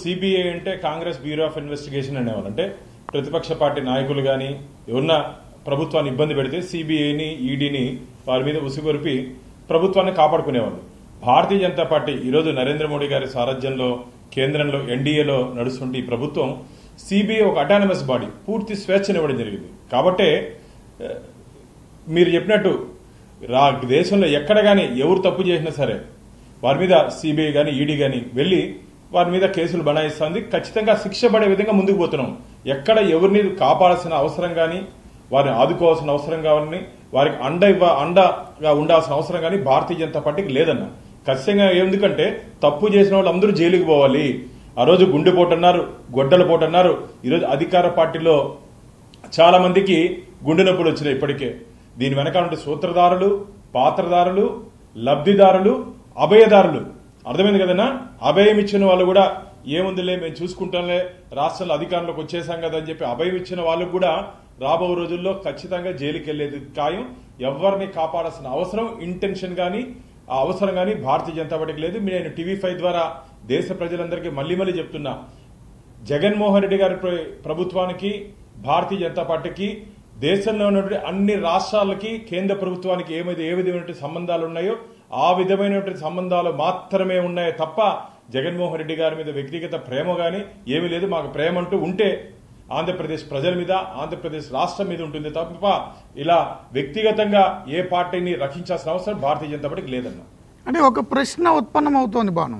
CBI అంటే Congress bureau of investigation అనేవాళ్ళు అంటే ప్రతిపక్ష పార్టీ నాయకులు కానీ ఎవరన్నా ప్రభుత్వాన్ని ఇబ్బంది పెడితే సిబిఐని ఈడీని వారి మీద ఉసిగొరిపి ప్రభుత్వాన్ని కాపాడుకునేవాళ్ళు భారతీయ జనతా పార్టీ ఈరోజు నరేంద్ర మోడీ గారి సారథ్యంలో కేంద్రంలో ఎన్డీఏలో నడుస్తుంటే ఈ ప్రభుత్వం సిబిఐ ఒక అటానమస్ బాడీ పూర్తి స్వేచ్ఛనివ్వడం జరిగింది కాబట్టే ఆ, మీరు చెప్పినట్టు రా దేశంలో ఎక్కడ కానీ ఎవరు తప్పు చేసినా సరే వారి మీద సిబిఐ కానీ ఈడీ కానీ వెళ్ళి వారి మీద కేసులు బనాయిస్తుంది ఖచ్చితంగా శిక్ష పడే విధంగా ముందుకు పోతున్నాం ఎక్కడ ఎవరిని కాపాడాల్సిన అవసరం కానీ వారిని ఆదుకోవాల్సిన అవసరం కానీ వారికి అండ ఇవ్వ అండగా ఉండాల్సిన అవసరం కానీ భారతీయ జనతా పార్టీకి లేదన్న ఖచ్చితంగా ఎందుకంటే తప్పు చేసిన వాళ్ళు అందరూ జైలుకి పోవాలి ఆ రోజు గుండెపోటు అన్నారు గొడ్డల పోటు అన్నారు ఈరోజు అధికార పార్టీలో చాలా మందికి గుండె నొప్పులు వచ్చినాయి ఇప్పటికే దీని వెనక ఉంటే సూత్రధారులు పాత్రధారులు లబ్ధిదారులు అభయదారులు అర్థమైంది కదన్నా అభయం ఇచ్చిన వాళ్ళు కూడా ఏముందిలే మేము చూసుకుంటాంలే రాష్ట్రంలో అధికారంలోకి వచ్చేసాం కదా అని చెప్పి అభయం ఇచ్చిన వాళ్ళకు కూడా రాబో రోజుల్లో ఖచ్చితంగా జైలుకి వెళ్లేది ఖాయం ఎవరిని కాపాడాల్సిన అవసరం ఇంటెన్షన్ గాని ఆ అవసరం గాని భారతీయ జనతా పార్టీకి లేదు నేను టీవీ ఫైవ్ ద్వారా దేశ ప్రజలందరికీ మళ్ళీ మళ్ళీ చెప్తున్నా జగన్మోహన్ రెడ్డి గారి ప్ర- ప్రభుత్వానికి భారతీయ జనతా పార్టీకి దేశంలో ఉన్నటువంటి అన్ని రాష్ట్రాలకి కేంద్ర ప్రభుత్వానికి ఏమైతే ఏ విధమైనటువంటి సంబంధాలు ఉన్నాయో ఆ విధమైనటువంటి సంబంధాలు మాత్రమే ఉన్నాయో తప్ప జగన్మోహన్ రెడ్డి గారి మీద వ్యక్తిగత ప్రేమ గాని ఏమీ లేదు మాకు ప్రేమ అంటూ ఉంటే ఆంధ్రప్రదేశ్ ప్రజల మీద ఆంధ్రప్రదేశ్ రాష్ట్రం మీద ఉంటుంది తప్ప ఇలా వ్యక్తిగతంగా ఏ పార్టీని రక్షించాల్సిన అవసరం భారతీయ జనతా పార్టీకి లేదన్న అంటే ఒక ప్రశ్న ఉత్పన్నమవుతోంది బాను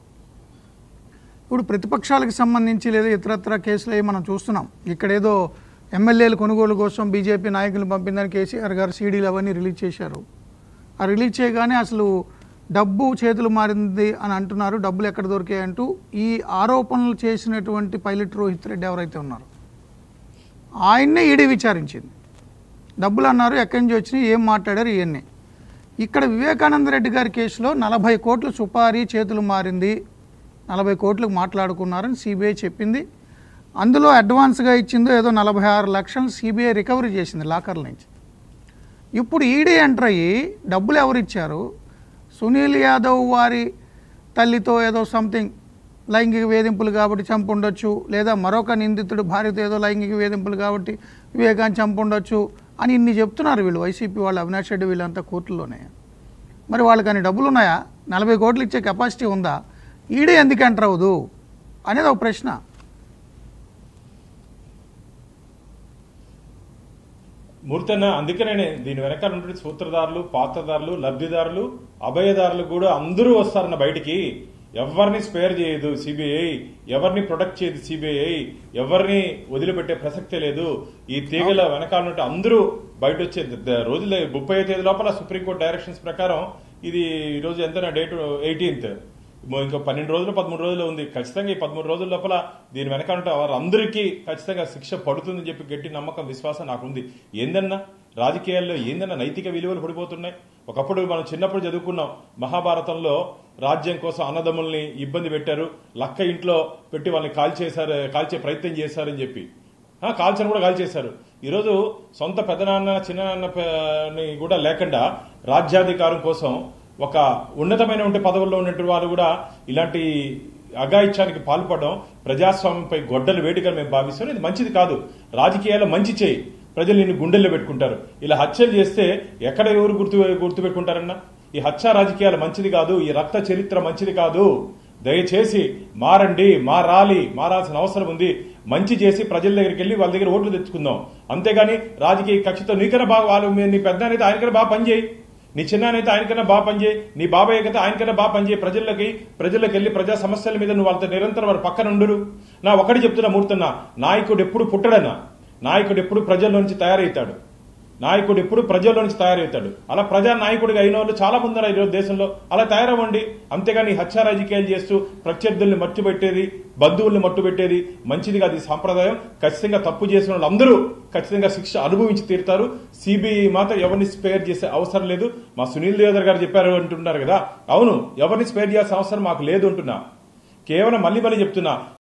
ఇప్పుడు ప్రతిపక్షాలకు సంబంధించి లేదా ఇతరత్ర కేసులు అవి మనం చూస్తున్నాం ఇక్కడేదో ఎమ్మెల్యేల కొనుగోలు కోసం బీజేపీ నాయకులు పంపిందని కేసీఆర్ గారు సీడీలు అవన్నీ రిలీజ్ చేశారు ఆ రిలీజ్ చేయగానే అసలు డబ్బు చేతులు మారింది అని అంటున్నారు డబ్బులు ఎక్కడ దొరికాయి అంటూ ఈ ఆరోపణలు చేసినటువంటి పైలట్ రోహిత్ రెడ్డి ఎవరైతే ఉన్నారో ఆయన్నే ఈడీ విచారించింది డబ్బులు అన్నారు ఎక్కడి నుంచి వచ్చినాయి ఏం మాట్లాడారు ఇవన్నీ ఇక్కడ వివేకానంద రెడ్డి గారి కేసులో నలభై కోట్లు సుపారీ చేతులు మారింది నలభై కోట్లకు మాట్లాడుకున్నారని సిబిఐ చెప్పింది అందులో అడ్వాన్స్గా ఇచ్చిందో ఏదో నలభై ఆరు లక్షలు సిబిఐ రికవరీ చేసింది లాకర్ల నుంచి ఇప్పుడు ఈడీ ఎంటర్ అయ్యి డబ్బులు ఎవరు ఇచ్చారు సునీల్ యాదవ్ వారి తల్లితో ఏదో సంథింగ్ లైంగిక వేధింపులు కాబట్టి చంపుండొచ్చు లేదా మరొక నిందితుడు భార్యతో ఏదో లైంగిక వేధింపులు కాబట్టి వివేకాన్ని చంపుండొచ్చు అని ఇన్ని చెప్తున్నారు వీళ్ళు వైసీపీ వాళ్ళు అవినాష్ రెడ్డి వీళ్ళంతా కోర్టుల్లోనే మరి వాళ్ళకి అన్ని డబ్బులు ఉన్నాయా నలభై కోట్లు ఇచ్చే కెపాసిటీ ఉందా ఈడీ ఎందుకు ఎంటర్ అవ్వదు అనేది ఒక ప్రశ్న మూర్తన్న అందుకనే దీని వెనకాల ఉన్నటువంటి సూత్రధారులు పాత్రధారులు లబ్ధిదారులు అభయదారులు కూడా అందరూ వస్తారన్న బయటికి ఎవరిని స్పేర్ చేయదు సిబిఐ ఎవరిని ప్రొటెక్ట్ చేయదు సిబిఐ ఎవరిని వదిలిపెట్టే ప్రసక్తే లేదు ఈ తీగల వెనకాల ఉన్నట్టు అందరూ బయట వచ్చే ద- ద- రోజుల ముప్పై తేదీ లోపల సుప్రీంకోర్టు డైరెక్షన్స్ ప్రకారం ఇది ఈ రోజు ఎంత డేట్ ఎయిటీన్త్ ఇంకా పన్నెండు రోజులు పదమూడు రోజులు ఉంది ఖచ్చితంగా ఈ పదమూడు రోజుల లోపల దీని వెనక ఉంటే వారందరికీ ఖచ్చితంగా శిక్ష పడుతుందని చెప్పి గట్టి నమ్మకం విశ్వాసం నాకుంది ఏందన్నా రాజకీయాల్లో ఏందన్నా నైతిక విలువలు పడిపోతున్నాయి ఒకప్పుడు మనం చిన్నప్పుడు చదువుకున్నాం మహాభారతంలో రాజ్యం కోసం అన్నదమ్ముల్ని ఇబ్బంది పెట్టారు లక్క ఇంట్లో పెట్టి వాళ్ళని కాల్చేశారు కాల్చే ప్రయత్నం చేశారని చెప్పి ఆ, కాల్చని కూడా కాల్చేశారు ఈరోజు సొంత పెదనాన్న చిన్ననాన్న ప- ని కూడా లేకుండా రాజ్యాధికారం కోసం ఒక ఉన్నతమైన పదవుల్లో ఉన్నటువంటి వారు కూడా ఇలాంటి అఘాయిత్యానికి పాల్పడడం ప్రజాస్వామ్యంపై గొడ్డలు వేడిగా మేము భావిస్తాం ఇది మంచిది కాదు రాజకీయాల్లో మంచి చేయి ప్రజలు నిన్ను గుండెల్లో పెట్టుకుంటారు ఇలా హత్యలు చేస్తే ఎక్కడ ఎవరు గుర్తు గుర్తు పెట్టుకుంటారన్నా ఈ హత్య రాజకీయాలు మంచిది కాదు ఈ రక్త చరిత్ర మంచిది కాదు దయచేసి మారండి మారాలి మారాల్సిన అవసరం ఉంది మంచి చేసి ప్రజల దగ్గరికి వెళ్ళి వాళ్ళ దగ్గర ఓట్లు తెచ్చుకుందాం అంతేగాని రాజకీయ కక్షతో నీకన్నా బాగా వాళ్ళు మీ- నీ పెద్ద అయితే ఆయనకన్నా బాగా పనిచేయి నీ చిన్ననైతే ఆయనకన్నా బాగా పనిచేయి నీ బాబాయ్ అయితే ఆయనకన్నా బాగా పనిచేయి ప్రజలకి ప్రజలకు వెళ్ళి ప్రజా సమస్యల మీద నువ్వు వాళ్ళతో నిరంతరం వారి పక్కన ఉండురు నా ఒకటి చెప్తున్నా మూర్తున్నా నాయకుడు ఎప్పుడు పుట్టడన్నా నాయకుడు ఎప్పుడు ప్రజల్లో నుంచి తయారవుతాడు నాయకుడు ఎప్పుడు ప్రజల్లో నుంచి తయారవుతాడు అలా ప్రజా నాయకుడిగా అయిన వాళ్ళు చాలా మంది ఉన్నారు ఈరోజు దేశంలో అలా తయారవ్వండి అంతేగాని ఈ హత్య రాజకీయాలు చేస్తూ ప్రత్యర్థుల్ని మట్టుబెట్టేది బంధువుల్ని మట్టుబెట్టేది మంచిది కాదు ఈ సాంప్రదాయం ఖచ్చితంగా తప్పు చేసిన వాళ్ళందరూ ఖచ్చితంగా శిక్ష అనుభవించి తీరుతారు సిబిఐ మాత్రం ఎవరిని స్పేర్ చేసే అవసరం లేదు మా సునీల్ దేవదర్ గారు చెప్పారు అంటున్నారు కదా అవును ఎవరిని స్పేర్ చేయాల్సిన అవసరం మాకు లేదు అంటున్నా కేవలం మళ్ళీ మళ్ళీ చెప్తున్నా